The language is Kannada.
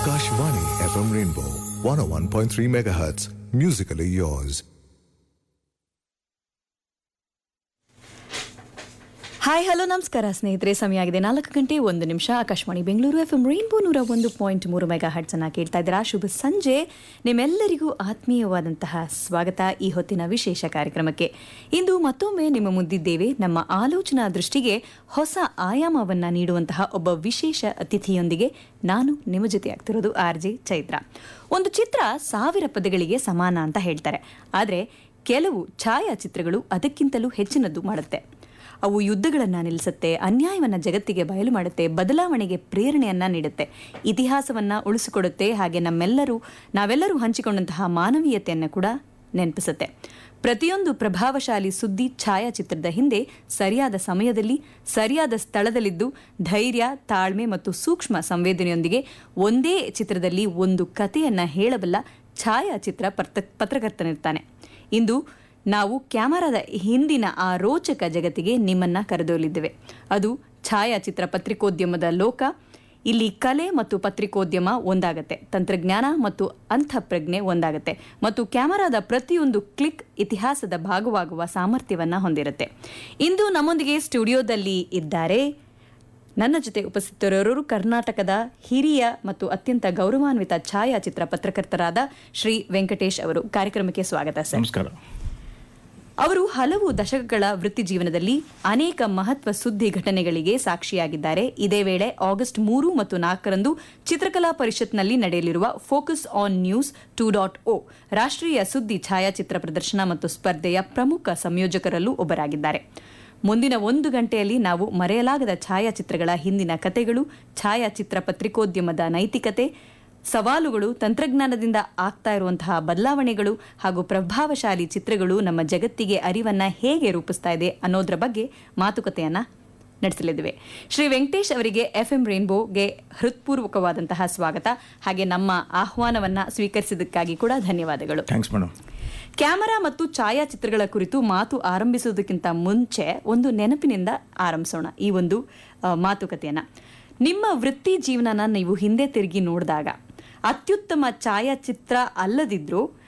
Akashvani FM Rainbow 101.3 MHz. Musically yours. Hi hello ನಮಸ್ಕಾರ ಸ್ನೇಹಿತರೆ ಸಮಯ ಆಗಿದೆ ನಾಲ್ಕು ಗಂಟೆ ಒಂದು ನಿಮಿಷ Akashvani Bengaluru F M rainbow ನೂರ ಒಂದು ಪಾಯಿಂಟ್ ಮೂರು ಮೆಗಾ ಹರ್ಟ್ಸನ್ನ ಕೇಳ್ತಾ ಇದ್ದೀರಾ ಶುಭ ಸಂಜೆ ನಿಮ್ಮೆಲ್ಲರಿಗೂ ಆತ್ಮೀಯವಾದಂತಹ ಸ್ವಾಗತ ಈ ಹೊತ್ತಿನ ವಿಶೇಷ ಕಾರ್ಯಕ್ರಮಕ್ಕೆ ಇಂದು ಮತ್ತೊಮ್ಮೆ ನಿಮ್ಮ ಮುಂದಿದ್ದೇವೆ ನಮ್ಮ ಆಲೋಚನಾ ದೃಷ್ಟಿಗೆ ಹೊಸ ಆಯಾಮವನ್ನ ನೀಡುವಂತಹ ಒಬ್ಬ ವಿಶೇಷ ಅತಿಥಿಯೊಂದಿಗೆ ನಾನು ನಿಮ್ಮ ಜೊತೆ ಆಗ್ತಿರೋದು ಆರ್ ಜೆ ಚೈತ್ರ ಒಂದು ಚಿತ್ರ ಸಾವಿರ ಪದಗಳಿಗೆ ಸಮಾನ ಅಂತ ಹೇಳ್ತಾರೆ ಆದರೆ ಕೆಲವು ಛಾಯಾಚಿತ್ರಗಳು ಅದಕ್ಕಿಂತಲೂ ಹೆಚ್ಚಿನದ್ದು ಮಾಡುತ್ತೆ ಅವು ಯುದ್ಧಗಳನ್ನು ನಿಲ್ಲಿಸುತ್ತೆ ಅನ್ಯಾಯವನ್ನು ಜಗತ್ತಿಗೆ ಬಯಲು ಮಾಡುತ್ತೆ ಬದಲಾವಣೆಗೆ ಪ್ರೇರಣೆಯನ್ನ ನೀಡುತ್ತೆ ಇತಿಹಾಸವನ್ನ ಉಳಿಸಿಕೊಡುತ್ತೆ ಹಾಗೆ ನಮ್ಮೆಲ್ಲರೂ ನಾವೆಲ್ಲರೂ ಹಂಚಿಕೊಂಡಂತಹ ಮಾನವೀಯತೆಯನ್ನು ಕೂಡ ನೆನಪಿಸುತ್ತೆ ಪ್ರತಿಯೊಂದು ಪ್ರಭಾವಶಾಲಿ ಸುದ್ದಿ ಛಾಯಾಚಿತ್ರದ ಹಿಂದೆ ಸರಿಯಾದ ಸಮಯದಲ್ಲಿ ಸರಿಯಾದ ಸ್ಥಳದಲ್ಲಿದ್ದು ಧೈರ್ಯ ತಾಳ್ಮೆ ಮತ್ತು ಸೂಕ್ಷ್ಮ ಸಂವೇದನೆಯೊಂದಿಗೆ ಒಂದೇ ಚಿತ್ರದಲ್ಲಿ ಒಂದು ಕಥೆಯನ್ನ ಹೇಳಬಲ್ಲ ಛಾಯಾಚಿತ್ರ ಪತ್ರ ಪತ್ರಕರ್ತನಿರ್ತಾನೆ ಇಂದು ನಾವು ಕ್ಯಾಮರಾದ ಹಿಂದಿನ ಆ ರೋಚಕ ಜಗತ್ತಿಗೆ ನಿಮ್ಮನ್ನ ಕರೆದೊಯ್ಯಲಿದ್ದೇವೆ ಅದು ಛಾಯಾಚಿತ್ರ ಪತ್ರಿಕೋದ್ಯಮದ ಲೋಕ ಇಲ್ಲಿ ಕಲೆ ಮತ್ತು ಪತ್ರಿಕೋದ್ಯಮ ಒಂದಾಗತ್ತೆ ತಂತ್ರಜ್ಞಾನ ಮತ್ತು ಅಂತಃಪ್ರಜ್ಞೆ ಒಂದಾಗತ್ತೆ ಮತ್ತು ಕ್ಯಾಮರಾದ ಪ್ರತಿಯೊಂದು ಕ್ಲಿಕ್ ಇತಿಹಾಸದ ಭಾಗವಾಗುವ ಸಾಮರ್ಥ್ಯವನ್ನ ಹೊಂದಿರುತ್ತೆ ಇಂದು ನಮ್ಮೊಂದಿಗೆ ಸ್ಟುಡಿಯೋದಲ್ಲಿ ಇದ್ದಾರೆ ನನ್ನ ಜೊತೆ ಉಪಸ್ಥಿತರಿರೋರು ಕರ್ನಾಟಕದ ಹಿರಿಯ ಮತ್ತು ಅತ್ಯಂತ ಗೌರವಾನ್ವಿತ ಛಾಯಾಚಿತ್ರ ಪತ್ರಕರ್ತರಾದ ಶ್ರೀ ವೆಂಕಟೇಶ್ ಅವರು ಕಾರ್ಯಕ್ರಮಕ್ಕೆ ಸ್ವಾಗತ ಸರ್ ನಮಸ್ಕಾರ ಅವರು ಹಲವು ದಶಕಗಳ ವೃತ್ತಿ ಜೀವನದಲ್ಲಿ ಅನೇಕ ಮಹತ್ವ ಸುದ್ದಿ ಘಟನೆಗಳಿಗೆ ಸಾಕ್ಷಿಯಾಗಿದ್ದಾರೆ ಇದೇ ವೇಳೆ ಆಗಸ್ಟ್ ಮೂರು ಮತ್ತು ನಾಲ್ಕರಂದು ಚಿತ್ರಕಲಾ ಪರಿಷತ್ನಲ್ಲಿ ನಡೆಯಲಿರುವ focus on news two dot O ರಾಷ್ಟ್ರೀಯ ಸುದ್ದಿ ಛಾಯಾಚಿತ್ರ ಪ್ರದರ್ಶನ ಮತ್ತು ಸ್ಪರ್ಧೆಯ ಪ್ರಮುಖ ಸಂಯೋಜಕರಲ್ಲೂ ಒಬ್ಬರಾಗಿದ್ದಾರೆ ಮುಂದಿನ ಒಂದು ಗಂಟೆಯಲ್ಲಿ ನಾವು ಮರೆಯಲಾಗದ ಛಾಯಾಚಿತ್ರಗಳ ಹಿಂದಿನ ಕತೆಗಳು ಛಾಯಾಚಿತ್ರ ಪತ್ರಿಕೋದ್ಯಮದ ನೈತಿಕತೆ ಸವಾಲುಗಳು ತಂತ್ರಜ್ಞಾನದಿಂದ ಆಗ್ತಾ ಇರುವಂತಹ ಬದಲಾವಣೆಗಳು ಹಾಗೂ ಪ್ರಭಾವಶಾಲಿ ಚಿತ್ರಗಳು ನಮ್ಮ ಜಗತ್ತಿಗೆ ಅರಿವನ್ನ ಹೇಗೆ ರೂಪಿಸ್ತಾ ಇದೆ ಅನ್ನೋದ್ರ ಬಗ್ಗೆ ಮಾತುಕತೆಯನ್ನ ನಡೆಸಲಿದ್ದೇವೆ ಶ್ರೀ ವೆಂಕಟೇಶ್ ಅವರಿಗೆ ಎಫ್ಎಂ ರೇನ್ಬೋಗೆ ಹೃತ್ಪೂರ್ವಕವಾದಂತಹ ಸ್ವಾಗತ ಹಾಗೆ ನಮ್ಮ ಆಹ್ವಾನವನ್ನ ಸ್ವೀಕರಿಸಿದ್ದಕ್ಕಾಗಿ ಕೂಡ ಧನ್ಯವಾದಗಳು ಥ್ಯಾಂಕ್ಸ್ ಮೇಡಮ್ ಕ್ಯಾಮರಾ ಮತ್ತು ಛಾಯಾಚಿತ್ರಗಳ ಕುರಿತು ಮಾತು ಆರಂಭಿಸುವುದಕ್ಕಿಂತ ಮುಂಚೆ ಒಂದು ನೆನಪಿನಿಂದ ಆರಂಭಿಸೋಣ ಈ ಒಂದು ಆ, ಮಾತುಕತೆಯನ್ನ ನಿಮ್ಮ ವೃತ್ತಿ ಜೀವನನ ನೀವು ಹಿಂದೆ ತಿರುಗಿ ನೋಡಿದಾಗ ಅತ್ಯುತ್ತಮ ಛಾಯಾಚಿತ್ರ ಅಲ್ಲದಿದ್ರೂ